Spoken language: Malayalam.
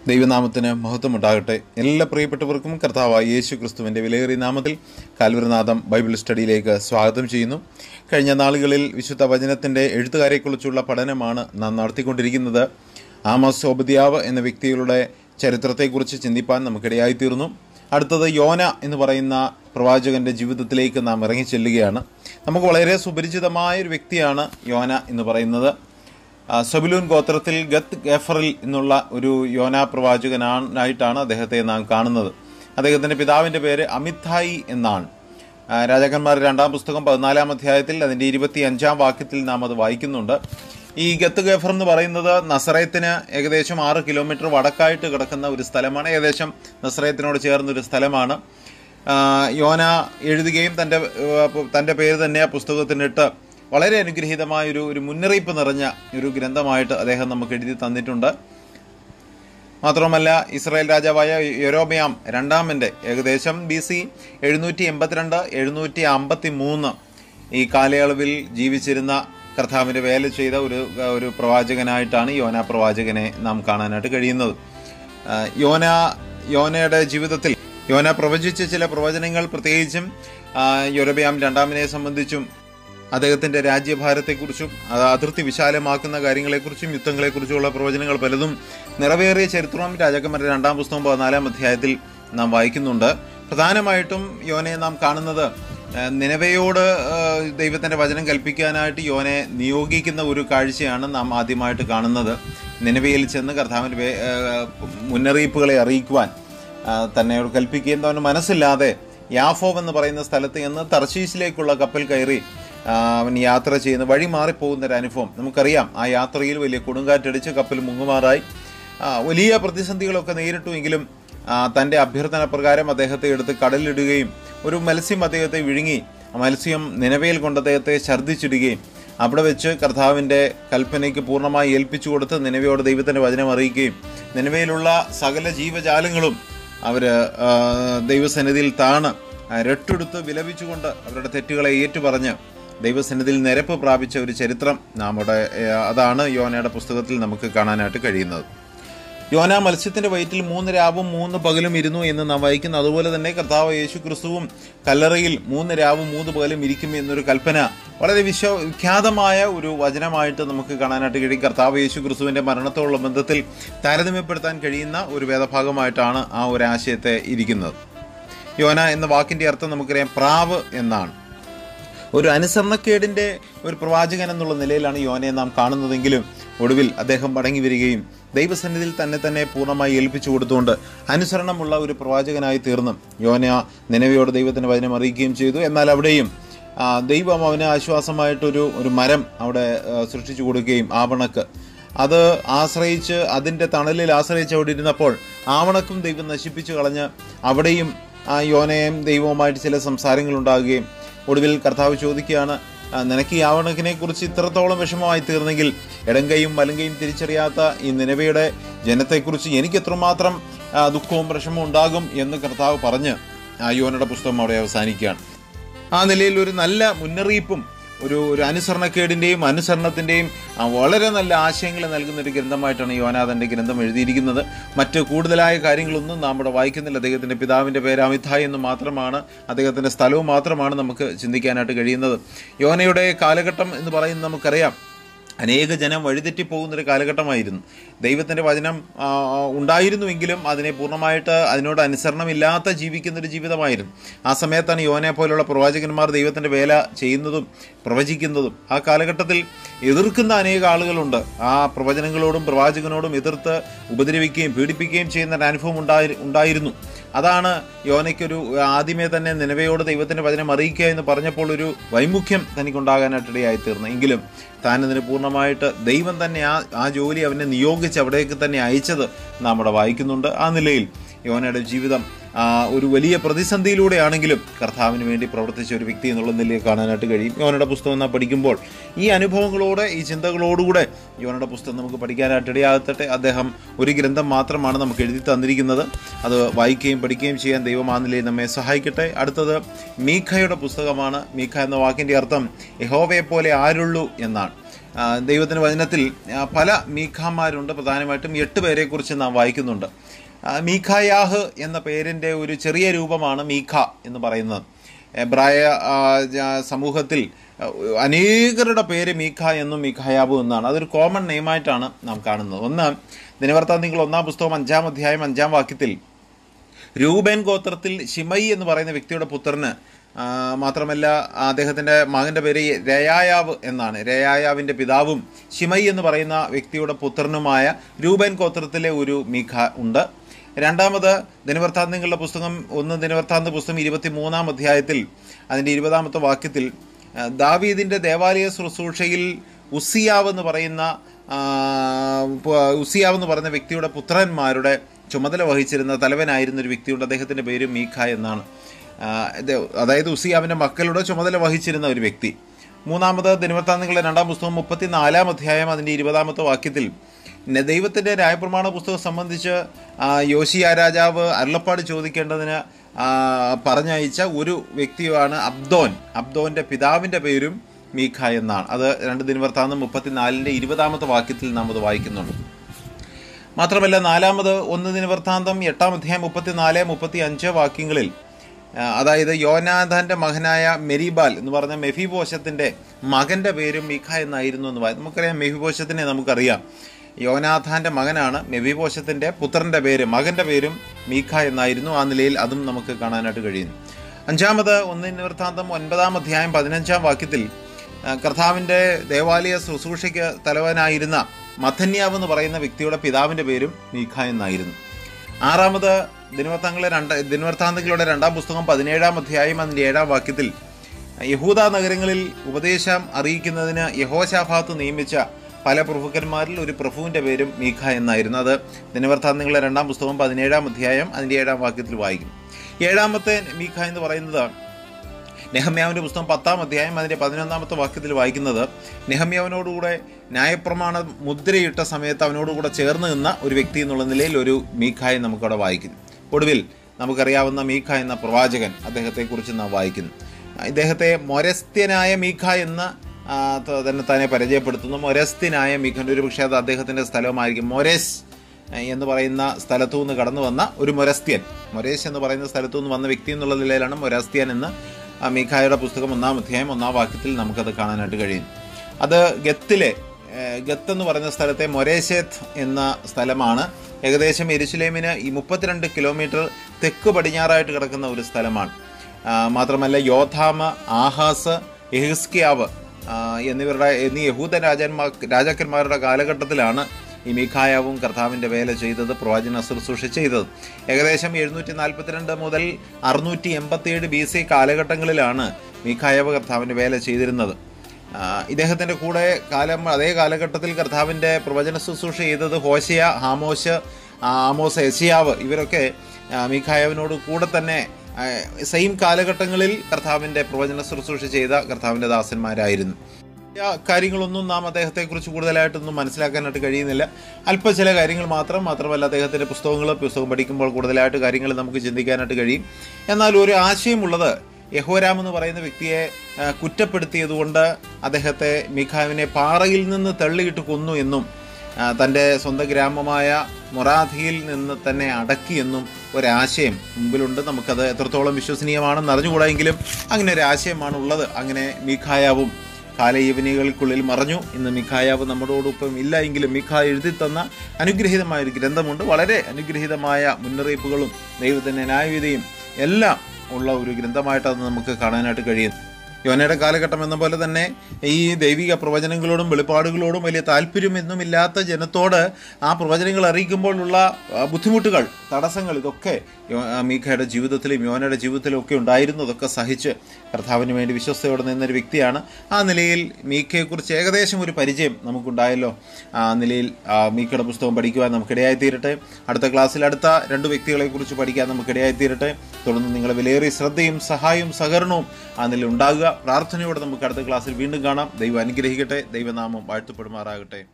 ദൈവനാമത്തിന് മഹത്വമുണ്ടാകട്ടെ എല്ലാ പ്രിയപ്പെട്ടവർക്കും കർത്താവായ യേശു ക്രിസ്തുവിൻ്റെ വിലയേറിയ നാമത്തിൽ കാൽവരനാഥം ബൈബിൾ സ്റ്റഡിയിലേക്ക് സ്വാഗതം ചെയ്യുന്നു കഴിഞ്ഞ നാളുകളിൽ വിശുദ്ധ വചനത്തിൻ്റെ എഴുത്തുകാരെക്കുറിച്ചുള്ള പഠനമാണ് നാം നടത്തിക്കൊണ്ടിരിക്കുന്നത് ആമോസ് ഓബദിയാവ് എന്ന വ്യക്തികളുടെ ചരിത്രത്തെക്കുറിച്ച് ചിന്തിപ്പാൻ നമുക്കിടയായിത്തീർന്നു അടുത്തത് യോന എന്ന് പറയുന്ന പ്രവാചകന്റെ ജീവിതത്തിലേക്ക് നാം ഇറങ്ങിച്ചെല്ലുകയാണ് നമുക്ക് വളരെ സുപരിചിതമായ ഒരു വ്യക്തിയാണ് യോന എന്ന് പറയുന്നത് ആ, സബുലൂൻ ഗോത്രത്തിൽ ഗത്ത് ഗഫറിൽ എന്നുള്ള ഒരു യോന പ്രവാചകനായിട്ടാണ് അദ്ദേഹത്തെ നാം കാണുന്നത് അദ്ദേഹത്തിൻ്റെ പിതാവിൻ്റെ പേര് അമിതായി എന്നാണ് ആ, രാജാക്കന്മാർ രണ്ടാം പുസ്തകം പതിനാലാം അധ്യായത്തിൽ അതിൻ്റെ ഇരുപത്തി അഞ്ചാം വാക്യത്തിൽ നാം അത് വായിക്കുന്നുണ്ട് ഈ ഗത്ത് ഗഫർ എന്ന് പറയുന്നത് നസറയത്തിന് ഏകദേശം ആറ് കിലോമീറ്റർ വടക്കായിട്ട് കിടക്കുന്ന ഒരു സ്ഥലമാണ് ഏകദേശം നസറയത്തിനോട് ചേർന്ന ഒരു സ്ഥലമാണ് ആ, യോന എഴുതുകയും തൻ്റെ ആ, തൻ്റെ പേര് തന്നെ ആ പുസ്തകത്തിനിട്ട് വളരെ അനുഗ്രഹീതമായ ഒരു ഒരു മുന്നറിയിപ്പ് നിറഞ്ഞ ഒരു ഗ്രന്ഥമായിട്ട് അദ്ദേഹം നമുക്ക് എഴുതി തന്നിട്ടുണ്ട് മാത്രമല്ല ഇസ്രായേൽ രാജാവായ യൊരോബയാം രണ്ടാമൻ്റെ ഏകദേശം ബി സി എഴുന്നൂറ്റി എൺപത്തിരണ്ട് എഴുന്നൂറ്റി അമ്പത്തി മൂന്ന് ഈ കാലയളവിൽ ജീവിച്ചിരുന്ന കർത്താവിൻ്റെ വേല ചെയ്ത ഒരു ഒരു പ്രവാചകനായിട്ടാണ് യോന പ്രവാചകനെ നാം കാണാനായിട്ട് കഴിയുന്നത് ആ, യോന യോനയുടെ ജീവിതത്തിൽ യോന പ്രവചിച്ച ചില പ്രവചനങ്ങൾ പ്രത്യേകിച്ചും ആ, യൊരോബയാം രണ്ടാമനെ സംബന്ധിച്ചും അദ്ദേഹത്തിന്റെ രാജ്യഭാരത്തെക്കുറിച്ചും അത് അതിർത്തി വിശാലമാക്കുന്ന കാര്യങ്ങളെക്കുറിച്ചും യുദ്ധങ്ങളെക്കുറിച്ചുമുള്ള പ്രവചനങ്ങൾ പലതും നിറവേറിയ ചരിത്രം രാജാക്കന്മാരുടെ രണ്ടാം പുസ്തകം പതിനാലാം അധ്യായത്തിൽ നാം വായിക്കുന്നുണ്ട് പ്രധാനമായിട്ടും യോനെ നാം കാണുന്നത് ഏഹ്, നിനവയോട് ഏഹ്, ദൈവത്തിന്റെ വചനം കൽപ്പിക്കാനായിട്ട് യോനെ നിയോഗിക്കുന്ന ഒരു കാഴ്ചയാണ് നാം ആദ്യമായിട്ട് കാണുന്നത് നിലവയിൽ ചെന്ന് കർത്താവിൻ്റെ വേ- ഏഹ്, മുന്നറിയിപ്പുകളെ അറിയിക്കുവാൻ ആ, തന്നെ ഒരു കൽപ്പിക്കുകയും അവന് മനസ്സില്ലാതെ യാഫോവ് എന്ന് പറയുന്ന സ്ഥലത്ത് നിന്ന് തർശീസിലേക്കുള്ള കപ്പൽ കയറി ആ, അവൻ യാത്ര ചെയ്യുന്ന വഴി മാറിപ്പോകുന്ന ഒരു അനുഭവം നമുക്കറിയാം ആ യാത്രയിൽ വലിയ കൊടുങ്കാറ്റടിച്ച് കപ്പൽ മുങ്ങുമാറായി ആ, വലിയ പ്രതിസന്ധികളൊക്കെ നേരിട്ടുവെങ്കിലും ആ, തൻ്റെ അഭ്യർത്ഥന പ്രകാരം അദ്ദേഹത്തെ എടുത്ത് കടലിടുകയും ഒരു മത്സ്യം അദ്ദേഹത്തെ വിഴുങ്ങി ആ മത്സ്യം നിലവയിൽ കൊണ്ട് അദ്ദേഹത്തെ ഛർദ്ദിച്ചിടുകയും അവിടെ വെച്ച് കർത്താവിൻ്റെ കൽപ്പനയ്ക്ക് പൂർണ്ണമായി ഏൽപ്പിച്ചു കൊടുത്ത് നിലവയോട് ദൈവത്തിൻ്റെ വചനം അറിയിക്കുകയും നിലവയിലുള്ള സകല ജീവജാലങ്ങളും അവർ ദൈവസന്നിധിയിൽ താണ് ആ, രട്ടെടുത്ത് വിലപിച്ചുകൊണ്ട് അവരുടെ തെറ്റുകളെ ഏറ്റുപറഞ്ഞ് ദൈവസന്നിധിയിൽ നിരപ്പ് പ്രാപിച്ച ഒരു ചരിത്രം നമ്മുടെ ഏ, അതാണ് യോനയുടെ പുസ്തകത്തിൽ നമുക്ക് കാണാനായിട്ട് കഴിയുന്നത് യോന മത്സ്യത്തിന്റെ വയറ്റിൽ മൂന്ന് രാവും മൂന്ന് പകലും ഇരുന്നു എന്ന് നാം വായിക്കുന്നു അതുപോലെ തന്നെ കർത്താവ് യേശു ക്രിസ്തുവും കല്ലറയിൽ മൂന്ന് രാവും മൂന്ന് പകലും ഇരിക്കും എന്നൊരു കൽപ്പന വളരെ വിശ്വ വിഖ്യാതമായ ഒരു വചനമായിട്ട് നമുക്ക് കാണാനായിട്ട് കഴിയും കർത്താവ് യേശു ക്രിസ്തുവിന്റെ മരണത്തോടുള്ള ബന്ധത്തിൽ താരതമ്യപ്പെടുത്താൻ കഴിയുന്ന ഒരു വേദഭാഗമായിട്ടാണ് ആ ഒരു ആശയത്തെ ഇരിക്കുന്നത് യോന എന്ന വാക്കിന്റെ അർത്ഥം നമുക്കറിയാം പ്രാവ് എന്നാണ് ഒരു അനുസരണക്കേടിൻ്റെ ഒരു പ്രവാചകൻ എന്നുള്ള നിലയിലാണ് യോനയെ നാം കാണുന്നതെങ്കിലും ഒടുവിൽ അദ്ദേഹം മടങ്ങി വരികയും ദൈവസന്നിധിയിൽ തന്നെ തന്നെ പൂർണ്ണമായി ഏൽപ്പിച്ചു കൊടുത്തുകൊണ്ട് അനുസരണമുള്ള ഒരു പ്രവാചകനായി തീർന്നു യോന നിലവിയോട് ദൈവത്തിൻ്റെ വചനം അറിയിക്കുകയും ചെയ്തു എന്നാൽ അവിടെയും ആ, ദൈവം അവന് ആശ്വാസമായിട്ടൊരു ഒരു മരം അവിടെ ആ, സൃഷ്ടിച്ചു കൊടുക്കുകയും ആവണക്ക് അത് ആശ്രയിച്ച് അതിൻ്റെ തണലിൽ ആശ്രയിച്ച് അവിടെ ഇരുന്നപ്പോൾ ആവണക്കും ദൈവം നശിപ്പിച്ചു കളഞ്ഞ് അവിടെയും ആ യോനയും ദൈവവുമായിട്ട് ചില സംസാരങ്ങൾ ഉണ്ടാകുകയും ഒടുവിൽ കർത്താവ് ചോദിക്കുകയാണ് "ആ, നിനക്ക് ഈ ആവണക്കിനെ കുറിച്ച് ഇത്രത്തോളം വിഷമമായി തീർന്നെങ്കിൽ ഇടങ്കയും വലങ്കയും തിരിച്ചറിയാത്ത ഈ നിലവയുടെ ജനത്തെക്കുറിച്ച് എനിക്ക് എത്രമാത്രം ആ, ദുഃഖവും വിഷമവും ഉണ്ടാകും എന്ന് കർത്താവ് പറഞ്ഞ് ആ യോനയുടെ പുസ്തകം അവിടെ അവസാനിക്കുകയാണ് ആ നിലയിൽ ഒരു നല്ല മുന്നറിയിപ്പും ഒരു ഒരു അനുസരണക്കേടിൻ്റെയും അനുസരണത്തിൻ്റെയും വളരെ നല്ല ആശയങ്ങൾ നൽകുന്ന ഒരു ഗ്രന്ഥമായിട്ടാണ് യോനാഥൻ്റെ ഗ്രന്ഥം എഴുതിയിരിക്കുന്നത് മറ്റ് കൂടുതലായ കാര്യങ്ങളൊന്നും നാം ഇവിടെ വായിക്കുന്നില്ല അദ്ദേഹത്തിൻ്റെ പിതാവിൻ്റെ പേര് അമിതായ് എന്ന് മാത്രമാണ് അദ്ദേഹത്തിൻ്റെ സ്ഥലവും മാത്രമാണ് നമുക്ക് ചിന്തിക്കാനായിട്ട് കഴിയുന്നത് യോനയുടെ കാലഘട്ടം എന്ന് പറയുന്നത് നമുക്കറിയാം അനേക ജനം വഴിതെറ്റിപ്പോകുന്നൊരു കാലഘട്ടമായിരുന്നു ദൈവത്തിൻ്റെ വചനം ആ, ഉണ്ടായിരുന്നുവെങ്കിലും അതിനെ പൂർണ്ണമായിട്ട് അതിനോട് അനുസരണമില്ലാത്ത ജീവിക്കുന്നൊരു ജീവിതമായിരുന്നു ആ സമയത്താണ് യോനെ പോലുള്ള പ്രവാചകന്മാർ ദൈവത്തിൻ്റെ വേല ചെയ്യുന്നതും പ്രവചിക്കുന്നതും ആ കാലഘട്ടത്തിൽ എതിർക്കുന്ന അനേക ആളുകളുണ്ട് ആ പ്രവചനങ്ങളോടും പ്രവാചകനോടും എതിർത്ത് ഉപദ്രവിക്കുകയും പീഡിപ്പിക്കുകയും ചെയ്യുന്ന ഒരു അനുഭവം ഉണ്ടായി ഉണ്ടായിരുന്നു അതാണ് യോനയ്ക്കൊരു ആദ്യമേ തന്നെ നിലവയോട് ദൈവത്തിൻ്റെ വചനം അറിയിക്കുക എന്ന് പറഞ്ഞപ്പോൾ ഒരു വൈമുഖ്യം തനിക്കുണ്ടാകാനായിട്ടിടയായി തീർന്നു എങ്കിലും താൻ അതിന് പൂർണ്ണമായിട്ട് ദൈവം തന്നെ ആ ആ ജോലി അവനെ നിയോഗിച്ച് അവിടേക്ക് തന്നെ അയച്ചത് നാം അവിടെ വായിക്കുന്നുണ്ട് ആ നിലയിൽ യോനയുടെ ജീവിതം ആ, ഒരു വലിയ പ്രതിസന്ധിയിലൂടെയാണെങ്കിലും കർത്താവിന് വേണ്ടി പ്രവർത്തിച്ച ഒരു വ്യക്തി എന്നുള്ള നിലയിൽ കാണാനായിട്ട് കഴിയും യോനയുടെ പുസ്തകം നാം പഠിക്കുമ്പോൾ ഈ അനുഭവങ്ങളോടെ ഈ ചിന്തകളോടുകൂടെ യോനയുടെ പുസ്തകം നമുക്ക് പഠിക്കാനായിട്ട് ഇടയാകട്ടെ അദ്ദേഹം ഒരു ഗ്രന്ഥം മാത്രമാണ് നമുക്ക് എഴുതി തന്നിരിക്കുന്നത് അത് വായിക്കുകയും പഠിക്കുകയും ചെയ്യാൻ ദൈവം ആ നിലയിൽ നമ്മെ സഹായിക്കട്ടെ അടുത്തത് മീഖയുടെ പുസ്തകമാണ് മീഖ എന്ന വാക്കിൻ്റെ അർത്ഥം യഹോവയെ പോലെ ആരുള്ളൂ എന്നാണ് ആ, ദൈവത്തിൻ്റെ വചനത്തിൽ ആ, പല മീഖാമാരുണ്ട് പ്രധാനമായിട്ടും എട്ട് പേരെക്കുറിച്ച് നാം വായിക്കുന്നുണ്ട് ആ, മീഖായാഹ് എന്ന പേരിൻ്റെ ഒരു ചെറിയ രൂപമാണ് മീഖ എന്ന് പറയുന്നത് എബ്രായ ആ, ജ- സമൂഹത്തിൽ ആ, അനേകരുടെ പേര് മീഖ എന്നും മീഖായാബു എന്നാണ് അതൊരു കോമൺ നെയിമായിട്ടാണ് നാം കാണുന്നത് ഒന്ന് ദിനവർത്താന്തികൾ ഒന്നാം പുസ്തകം അഞ്ചാം അധ്യായം അഞ്ചാം വാക്യത്തിൽ രൂപേൻ ഗോത്രത്തിൽ ഷിമൈ എന്ന് പറയുന്ന വ്യക്തിയുടെ പുത്രന് ആ, മാത്രമല്ല അദ്ദേഹത്തിൻ്റെ മകൻ്റെ പേര് രയായാവ് എന്നാണ് രയായാവിൻ്റെ പിതാവും ഷിമൈ എന്ന് പറയുന്ന വ്യക്തിയുടെ പുത്രനുമായ രൂപേൻ ഗോത്രത്തിലെ ഒരു മീഖ ഉണ്ട് രണ്ടാമത് ദിനവൃത്താന്തങ്ങളുടെ പുസ്തകം ഒന്ന് ദിനവൃത്താന്ത പുസ്തകം ഇരുപത്തി മൂന്നാം അധ്യായത്തിൽ അതിൻ്റെ ഇരുപതാമത്തെ വാക്യത്തിൽ ആ, ദാവീദിൻ്റെ ദേവാലയ ശുശ്രൂഷയിൽ ഉസിയാവ് എന്ന് പറയുന്ന ആ, പ- ഉസിയാവ് എന്ന് പറയുന്ന വ്യക്തിയുടെ പുത്രന്മാരുടെ ചുമതല വഹിച്ചിരുന്ന തലവനായിരുന്ന ഒരു വ്യക്തിയുണ്ട് അദ്ദേഹത്തിൻ്റെ പേര് മീഖ എന്നാണ് ആ, ഇത് അതായത് ഉസിയാവിൻ്റെ മക്കളുടെ ചുമതല വഹിച്ചിരുന്ന ഒരു വ്യക്തി മൂന്നാമത് ദിനവൃത്താന്തങ്ങളുടെ രണ്ടാം പുസ്തകം മുപ്പത്തിനാലാം അധ്യായം അതിൻ്റെ ഇരുപതാമത്തെ വാക്യത്തിൽ പിന്നെ ദൈവത്തിൻ്റെ ന്യായപ്രമാണ പുസ്തകം സംബന്ധിച്ച് ആ, യോശിയ രാജാവ് അരുളപ്പാട് ചോദിക്കേണ്ടതിന് ആ, പറഞ്ഞയച്ച ഒരു വ്യക്തിയാണ് അബ്ദോൻ അബ്ദോൻ്റെ പിതാവിൻ്റെ പേരും മീഖ എന്നാണ് അത് രണ്ട് ദിനവൃത്താന്തം മുപ്പത്തിനാലിൻ്റെ ഇരുപതാമത്തെ വാക്യത്തിൽ നാം അത് വായിക്കുന്നുണ്ട് മാത്രമല്ല നാലാമത് ഒന്ന് ദിനവൃത്താന്തം എട്ടാം അധ്യായം മുപ്പത്തിനാല് മുപ്പത്തി അഞ്ച് വാക്യങ്ങളിൽ ആ, അതായത് യോനാഥാന്റെ മകനായ മെരിബാൽ എന്ന് പറഞ്ഞ മെഫിബോശത്തിൻ്റെ മകൻ്റെ പേരും മീഖ എന്നായിരുന്നു എന്ന് പറയും നമുക്കറിയാം മെഫിബോശത്തിനെ നമുക്കറിയാം യോനാഥാന്റെ മകനാണ് മെഫിബോശത്തിൻ്റെ പുത്രൻ്റെ പേര് മകൻ്റെ പേരും മീഖ എന്നായിരുന്നു ആ നിലയിൽ അതും നമുക്ക് കാണാനായിട്ട് കഴിയുന്നു അഞ്ചാമത് ഒന്നിന് വൃത്താന്തം ഒൻപതാം അധ്യായം പതിനഞ്ചാം വാക്യത്തിൽ ആ, കർത്താവിൻ്റെ ദേവാലയ ശുശ്രൂഷയ്ക്ക് തലവനായിരുന്ന മഥന്യാവ് എന്ന് പറയുന്ന വ്യക്തിയുടെ പിതാവിൻ്റെ പേരും മീഖ എന്നായിരുന്നു ആറാമത് ദിനവൃത്താന്തങ്ങളെ രണ്ട് ദിനവൃത്താന്തങ്ങളുടെ രണ്ടാം പുസ്തകം പതിനേഴാം അധ്യായം അതിൻ്റെ ഏഴാം വാക്യത്തിൽ യഹൂദ നഗരങ്ങളിൽ ഉപദേശം അറിയിക്കുന്നതിന് യഹോശാഫാത്ത് നിയമിച്ച പല പ്രഭുക്കന്മാരിൽ ഒരു പ്രഭുവിൻ്റെ പേരും മീഖ എന്നായിരുന്നു അത് ദിനവൃത്താന്തങ്ങളുടെ രണ്ടാം പുസ്തകം പതിനേഴാം അധ്യായം അതിൻ്റെ ഏഴാം വാക്യത്തിൽ വായിക്കും ഏഴാമത്തെ മീഖ എന്ന് പറയുന്നത് നെഹമ്യാവിൻ്റെ പുസ്തകം പത്താം അധ്യായം അതിൻ്റെ പതിനൊന്നാമത്തെ വാക്യത്തിൽ വായിക്കുന്നത് നെഹമ്യാവിനോടുകൂടെ ന്യായപ്രമാണ മുദ്രയിട്ട സമയത്ത് അവനോടുകൂടെ ചേർന്ന് നിന്ന ഒരു വ്യക്തി എന്നുള്ള നിലയിൽ ഒരു മീഖായി നമുക്കവിടെ വായിക്കുന്നു ഒടുവിൽ നമുക്കറിയാവുന്ന മീഖ എന്ന പ്രവാചകൻ അദ്ദേഹത്തെക്കുറിച്ച് നാം വായിക്കുന്നു ഇദ്ദേഹത്തെ മൊരസ്ത്യനായ മീഖ എന്ന് ആ, ത- തന്നെ തന്നെ പരിചയപ്പെടുത്തുന്നു മൊരസ്ത്യനായ മീഖൻ ഒരു പക്ഷേ അത് അദ്ദേഹത്തിൻ്റെ സ്ഥലമായിരിക്കും മൊരസ് എന്ന് പറയുന്ന സ്ഥലത്തു നിന്ന് കടന്നു വന്ന ഒരു മൊരസ്ത്യൻ മൊരേശ് എന്ന് പറയുന്ന സ്ഥലത്തു നിന്ന് വന്ന വ്യക്തി എന്നുള്ള നിലയിലാണ് മൊരസ്ത്യൻ എന്ന് ആ മീഖായുടെ പുസ്തകം ഒന്നാം അധ്യായം ഒന്നാം വാക്യത്തിൽ നമുക്കത് കാണാനായിട്ട് കഴിയും അത് ഗത്തിലെ ഏഹ്, ഗത്ത് എന്ന് പറയുന്ന സ്ഥലത്തെ മൊരേശേത്ത് എന്ന സ്ഥലമാണ് ഏകദേശം എരുസലേമിന് ഈ മുപ്പത്തിരണ്ട് കിലോമീറ്റർ തെക്ക് പടിഞ്ഞാറായിട്ട് കിടക്കുന്ന ഒരു സ്ഥലമാണ് ആ, മാത്രമല്ല യോധാമ ആഹാസ് എഹിസ്കിയാവ് ആ, എന്നിവരുടെ എന്നീ യഹൂദ രാജന്മാർ രാജാക്കന്മാരുടെ കാലഘട്ടത്തിലാണ് ഈ മീഖായാവും കർത്താവിൻ്റെ വേല ചെയ്തത് പ്രവാചന ശുശ്രൂഷ ചെയ്തത് ഏകദേശം എഴുന്നൂറ്റി നാൽപ്പത്തിരണ്ട് മുതൽ അറുന്നൂറ്റി എൺപത്തിയേഴ് ബി സി കാലഘട്ടങ്ങളിലാണ് മീഖായാവ് കർത്താവിൻ്റെ വേല ചെയ്തിരുന്നത് ആ, ഇദ്ദേഹത്തിൻ്റെ കൂടെ കാലം അതേ കാലഘട്ടത്തിൽ കർത്താവിൻ്റെ പ്രവചന ശുശ്രൂഷ ചെയ്തത് ഹോശയ ഹാമോശ് ആ, ആമോസ് എസിയാവ് ഇവരൊക്കെ ആ, മീഖായാവിനോട് കൂടെ തന്നെ സെയിം കാലഘട്ടങ്ങളിൽ കർത്താവിൻ്റെ പ്രവചന ശുശ്രൂഷ ചെയ്ത കർത്താവിൻ്റെ ദാസന്മാരായിരുന്നു ആ കാര്യങ്ങളൊന്നും നാം അദ്ദേഹത്തെക്കുറിച്ച് കൂടുതലായിട്ടൊന്നും മനസ്സിലാക്കാനായിട്ട് കഴിയുന്നില്ല അല്പ ചില കാര്യങ്ങൾ മാത്രം മാത്രമല്ല അദ്ദേഹത്തിൻ്റെ പുസ്തകങ്ങൾ പുസ്തകം പഠിക്കുമ്പോൾ കൂടുതലായിട്ട് കാര്യങ്ങൾ നമുക്ക് ചിന്തിക്കാനായിട്ട് കഴിയും എന്നാൽ ഒരു ആശയമുള്ളത് യഹോരാം എന്ന് പറയുന്ന വ്യക്തിയെ ആ, കുറ്റപ്പെടുത്തിയതുകൊണ്ട് അദ്ദേഹത്തെ മിഖാവിനെ പാറയിൽ നിന്ന് തള്ളിയിട്ട് കൊന്നു എന്നും ആ, തൻ്റെ സ്വന്തം ഗ്രാമമായ മൊറാധിയിൽ നിന്ന് തന്നെ അടക്കിയെന്നും ഒരാശയം മുമ്പിലുണ്ട് നമുക്കത് എത്രത്തോളം വിശ്വസനീയമാണെന്ന് അറിഞ്ഞുകൂടായെങ്കിലും അങ്ങനെ ഒരു ആശയമാണ് ഉള്ളത് അങ്ങനെ മീഖായാവും കാലയവനികൾക്കുള്ളിൽ മറഞ്ഞു ഇന്ന് മിഖായാവ് നമ്മളോടൊപ്പം ഇല്ല എങ്കിലും മിഖ എഴുതി തന്ന അനുഗ്രഹീതമായ ഒരു ഗ്രന്ഥമുണ്ട് വളരെ അനുഗ്രഹീതമായ മുന്നറിയിപ്പുകളും ദൈവത്തിൻ്റെ ന്യായവിധിയും എല്ലാം ഉള്ള ഒരു ഗ്രന്ഥമായിട്ട് അത് നമുക്ക് കാണാനായിട്ട് കഴിയും യോനയുടെ കാലഘട്ടം എന്ന പോലെ തന്നെ ഈ ദൈവിക പ്രവചനങ്ങളോടും വെളിപ്പാടുകളോടും വലിയ താല്പര്യമൊന്നുമില്ലാത്ത ജനത്തോട് ആ പ്രവചനങ്ങൾ അറിയിക്കുമ്പോഴുള്ള ആ, ബുദ്ധിമുട്ടുകൾ തടസ്സങ്ങൾ ഇതൊക്കെ യോ- ആ, മീഖയുടെ ജീവിതത്തിലും യോനയുടെ ജീവിതത്തിലും ഒക്കെ ഉണ്ടായിരുന്നു അതൊക്കെ സഹിച്ച് കർത്താവിന് വേണ്ടി വിശ്വസ്തയോടെ നിന്നൊരു വ്യക്തിയാണ് ആ നിലയിൽ മീഖയെക്കുറിച്ച് ഏകദേശം ഒരു പരിചയം നമുക്കുണ്ടായല്ലോ ആ നിലയിൽ ആ, മീഖയുടെ പുസ്തകം പഠിക്കുവാൻ നമുക്കിടയായി തീരട്ടെ അടുത്ത ക്ലാസ്സിൽ അടുത്ത രണ്ട് വ്യക്തികളെക്കുറിച്ച് പഠിക്കാൻ നമുക്കിടയായി തീരട്ടെ തുടർന്ന് നിങ്ങളെ വിലയേറിയ ശ്രദ്ധയും സഹായവും സഹകരണവും ആ നിലയിൽ ഉണ്ടാകുക പ്രാർത്ഥനയോടെ നമുക്ക് അടുത്ത ക്ലാസ്സിൽ വീണ്ടും കാണാം ദൈവം അനുഗ്രഹിക്കട്ടെ ദൈവനാമം വാഴ്ത്തപ്പെടുമാറാകട്ടെ